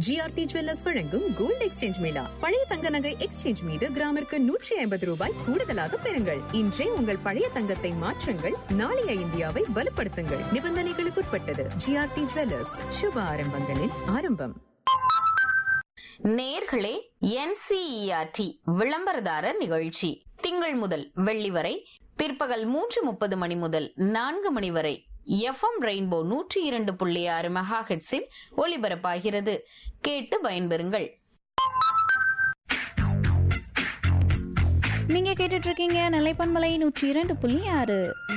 GRT jewellers வழங்கும் gold exchange mela பழைய தங்க நகை எக்ஸ்சேஞ்ச் மீது கிராமிற்கு நூற்றி ஐம்பது ரூபாய் கூடுதலாக பெறுங்கள் இன்றே உங்கள் பழைய தங்கத்தை மாற்றுங்கள் நாளைய இந்தியாவை வலுப்படுத்துங்கள் நிபந்தனைகளுக்குட்பட்டது ஜிஆர்டி ஜுவல்லர்ஸ் சுப ஆரம்பங்களின் ஆரம்பம் நேர்களே என்சிஇஆர்டி விளம்பரதாரர் நிகழ்ச்சி திங்கள் முதல் வெள்ளி வரை பிற்பகல் மூன்று முப்பது மணி முதல் நான்கு மணி வரை எஃப்எம் ரெயின்போ நூற்றி இரண்டு புள்ளி ஆறு மெகா ஹெட்ஸில் ஒலிபரப்பாகிறது கேட்டு பயன்பெறுங்கள் நீங்க கேட்டுட்டு இருக்கீங்க நிலைப்பன்மலை நூற்றி இரண்டு புள்ளி ஆறு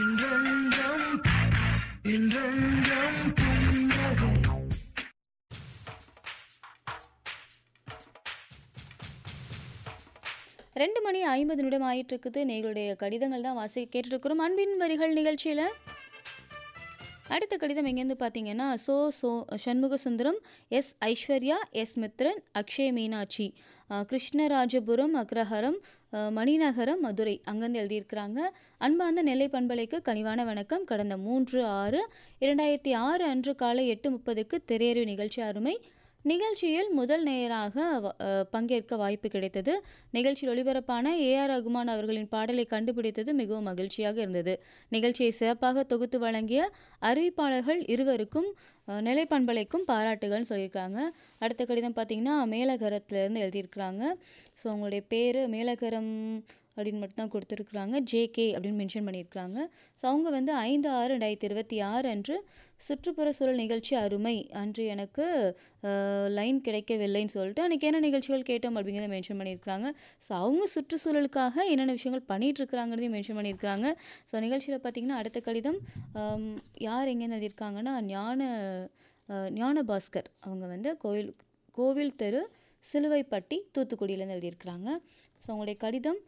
ரெண்டு மணி ஐம்பது நிமிடம் ஆயிட்டு இருக்குது நீங்களுடைய கடிதங்கள் தான் வாசி கேட்டுட்டு இருக்கிறோம் அன்பின் வரிகள் நிகழ்ச்சியில அடுத்த கடிதம் எங்கேருந்து பார்த்தீங்கன்னா so so Shanmuga Sundaram S Aishwarya S Mithran Akshay Meenakshi அஹ், கிருஷ்ணராஜபுரம் அக்ரஹாரம் அஹ், மணிநகரம் மதுரை அங்கேருந்து எழுதியிருக்கிறாங்க அன்பார்ந்த நெல்லை பண்பலைக்கு கனிவான வணக்கம் கடந்த மூன்று ஆறு இரண்டாயிரத்தி ஆறு அன்று காலை எட்டு முப்பதுக்கு திரையறிவு நிகழ்ச்சி அருமை நிகழ்ச்சியில் முதல் நேயராக வ- அஹ், பங்கேற்க வாய்ப்பு கிடைத்தது நிகழ்ச்சியில் ஒளிபரப்பான ஏஆர் ரகுமான் அவர்களின் பாடலை கண்டுபிடித்தது மிகவும் மகிழ்ச்சியாக இருந்தது நிகழ்ச்சியை சிறப்பாக தொகுத்து வழங்கிய அறிவிப்பாளர்கள் இருவருக்கும் அஹ், நிலை பண்பலைக்கும் பாராட்டுகள்னு சொல்லியிருக்காங்க அடுத்த கடிதம் பார்த்தீங்கன்னா மேலகரத்துலேருந்து எழுதியிருக்கிறாங்க ஸோ உங்களுடைய பேர் மேலகரம் அப்படின்னு மட்டும் தான் கொடுத்துருக்குறாங்க ஜேகே அப்படின்னு மென்ஷன் பண்ணியிருக்காங்க ஸோ அவங்க வந்து ஐந்து ஆறு ரெண்டாயிரத்தி இருபத்தி ஆறு அன்று சுற்றுப்புற சூழல் நிகழ்ச்சி அருமை அன்று எனக்கு லைன் கிடைக்கவில்லைன்னு சொல்லிட்டு அன்றைக்கி என்ன நிகழ்ச்சிகள் கேட்டோம் அப்படிங்கிறத மென்ஷன் பண்ணியிருக்காங்க ஸோ அவங்க சுற்றுச்சூழலுக்காக என்னென்ன விஷயங்கள் பண்ணிட்டு இருக்கிறாங்கிறதையும் மென்ஷன் பண்ணியிருக்காங்க ஸோ நிகழ்ச்சியில் பார்த்தீங்கன்னா அடுத்த கடிதம் ஆம், யார் எங்கேருந்து எழுதியிருக்காங்கன்னா ஞான அஹ், ஞான பாஸ்கர் அவங்க வந்து கோயில் கோவில் தெரு சிலுவைப்பட்டி தூத்துக்குடியிலேருந்து எழுதியிருக்கிறாங்க ஸோ உங்களுடைய கடிதம்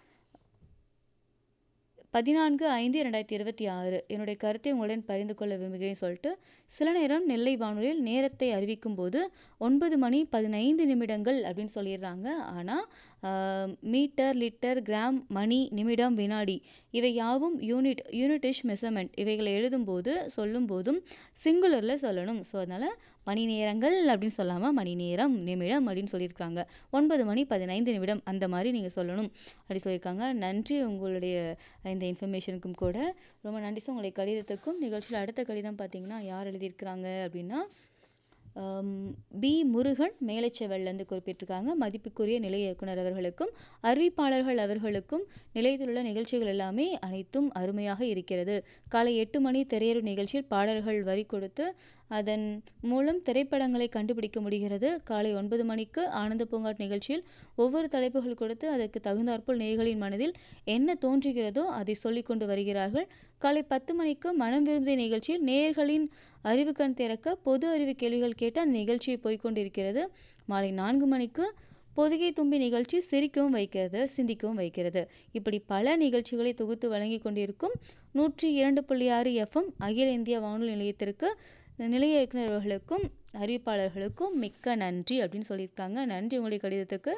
பதினான்கு ஐந்து ரெண்டாயிரத்தி இருபத்தி ஆறு என்னுடைய கருத்தை உங்களுடன் பகிர்ந்து கொள்ள விரும்புகிறேன் சொல்லிட்டு சில நேரம் நெல்லை வானொலியில் நேரத்தை அறிவிக்கும் போது ஒன்பது மணி பதினைந்து நிமிடங்கள் அப்படின்னு சொல்லிடுறாங்க ஆனால் மீட்டர் லிட்டர் கிராம் மணி நிமிடம் வினாடி இவை யாவும் யூனிட் யூனிட்டிஷ் மெஷர்மெண்ட் இவைகளை எழுதும்போது சொல்லும் போதும் சிங்குலரில் சொல்லணும் ஸோ அதனால் மணி நேரங்கள் அப்படின்னு சொல்லாமல் மணி நேரம் நிமிடம் அப்படின்னு சொல்லியிருக்காங்க ஒன்பது மணி பதினைந்து நிமிடம் அந்த மாதிரி நீங்கள் சொல்லணும் அப்படி சொல்லியிருக்காங்க நன்றி உங்களுடைய இந்த இன்ஃபர்மேஷனுக்கும் கூட ரொம்ப நன்றி சார் உங்களுடைய கடிதத்துக்கும் நிகழ்ச்சியில் அடுத்த கடிதம் பார்த்தீங்கன்னா யார் எழுதியிருக்கிறாங்க அப்படின்னா ஆம், பி முருகன் மேலச்செவல்லேருந்து குறிப்பிட்டிருக்காங்க மதிப்புக்குரிய நிலைய இயக்குனர் அவர்களுக்கும் அறிவிப்பாளர்கள் அவர்களுக்கும் நிலையத்திலுள்ள நிகழ்ச்சிகள் எல்லாமே அனைத்தும் அருமையாக இருக்கிறது காலை எட்டு மணி திரையரங்கு நிகழ்ச்சியில் பாடல்கள் வரி கொடுத்து அதன் மூலம் திரைப்படங்களை கண்டுபிடிக்க முடிகிறது காலை ஒன்பது மணிக்கு ஆனந்த பூங்காட் நிகழ்ச்சியில் ஒவ்வொரு தலைப்புகள் கொடுத்து அதற்கு தகுந்தாற்போல் நேயர்களின் மனதில் என்ன தோன்றுகிறதோ அதை சொல்லிக் கொண்டு வருகிறார்கள் காலை பத்து மணிக்கு மனம் விரும்பிய நிகழ்ச்சியில் நேயர்களின் அறிவு கண் திறக்க பொது அறிவு கேள்விகள் கேட்டு அந்த நிகழ்ச்சியை போய்க்கொண்டிருக்கிறது மாலை நான்கு மணிக்கு பொதிகை தும்பி நிகழ்ச்சி சிரிக்கவும் வைக்கிறது சிந்திக்கவும் வைக்கிறது இப்படி பல நிகழ்ச்சிகளை தொகுத்து வழங்கி கொண்டிருக்கும் நூற்றி இரண்டு புள்ளி ஆறு எஃப்எம் அகில இந்திய வானொலி நிலையத்திற்கு நிலைய இயக்குனர் அவர்களுக்கும் அறிவிப்பாளர்களுக்கும் மிக்க நன்றி அப்படின்னு சொல்லியிருக்காங்க நன்றி உங்களுடைய கடிதத்துக்கு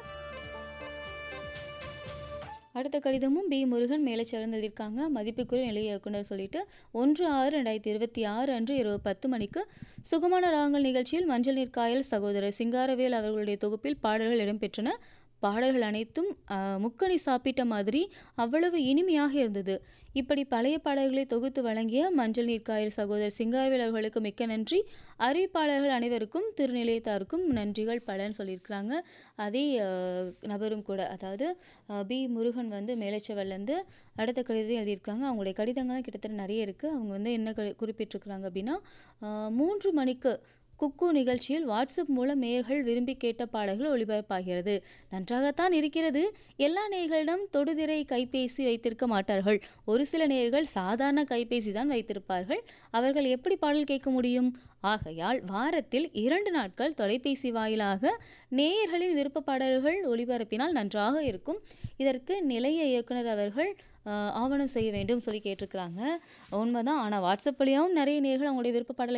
அடுத்த கடிதமும் பி முருகன் மேலே எழுதியிருக்காங்க மதிப்புக்குரிய நிலைய இயக்குனர் சொல்லிட்டு ஒன்று ஆறு ரெண்டாயிரத்தி இருபத்தி ஆறு அன்று இரவு பத்து மணிக்கு சுகமான ராகங்கள் நிகழ்ச்சியில் மஞ்சள் நீர் காயல் சகோதரர் சிங்காரவேல் அவர்களுடைய தொகுப்பில் பாடல்கள் இடம்பெற்றன பாடல்கள் அனைத்தும் ஆஹ், முக்கணி சாப்பிட்ட மாதிரி அவ்வளவு இனிமையாக இருந்தது இப்படி பழைய பாடல்களை தொகுத்து வழங்கிய மஞ்சள் நீர் காயல் சகோதரர் சிங்காரவேல் அவர்களுக்கு மிக்க நன்றி அறிவிப்பாளர்கள் அனைவருக்கும் திருநிலையத்தாருக்கும் நன்றிகள் பலன்னு சொல்லியிருக்கிறாங்க அதே ஆஹ், நபரும் கூட அதாவது ஆஹ், பி முருகன் வந்து மேலச்சவல்லேருந்து அடுத்த கடிதத்தை எழுதியிருக்காங்க அவங்களுடைய கடிதங்கள்லாம் கிட்டத்தட்ட நிறைய இருக்குது அவங்க வந்து என்ன கடி- குறிப்பிட்டிருக்கிறாங்க அப்படின்னா ஆஹ், மூன்று மணிக்கு குக்கு நிகழ்ச்சியில் வாட்ஸ்அப் மூலம் நேயர்கள் விரும்பி கேட்ட பாடல்கள் ஒளிபரப்பாகிறது நன்றாகத்தான் இருக்கிறது எல்லா நேயர்களிடம் தொடுதிரை கைபேசி வைத்திருக்க மாட்டார்கள் ஒரு சில நேயர்கள் சாதாரண கைபேசி தான் வைத்திருப்பார்கள் அவர்கள் எப்படி பாடல் கேட்க முடியும் ஆகையால் வாரத்தில் இரண்டு நாட்கள் தொலைபேசி வாயிலாக நேயர்களின் விருப்ப பாடல்கள் ஒளிபரப்பினால் நன்றாக இருக்கும் இதற்கு நிலைய இயக்குனர் அவர்கள் ஆஹ், ஆவணம் செய்ய வேண்டும் சொல்லி கேட்டிருக்கிறாங்க உண்மைதான் ஆனால் வாட்ஸ்அப் வழியாகவும் நிறைய நேர்கள் அவங்களுடைய விருப்ப பாடலை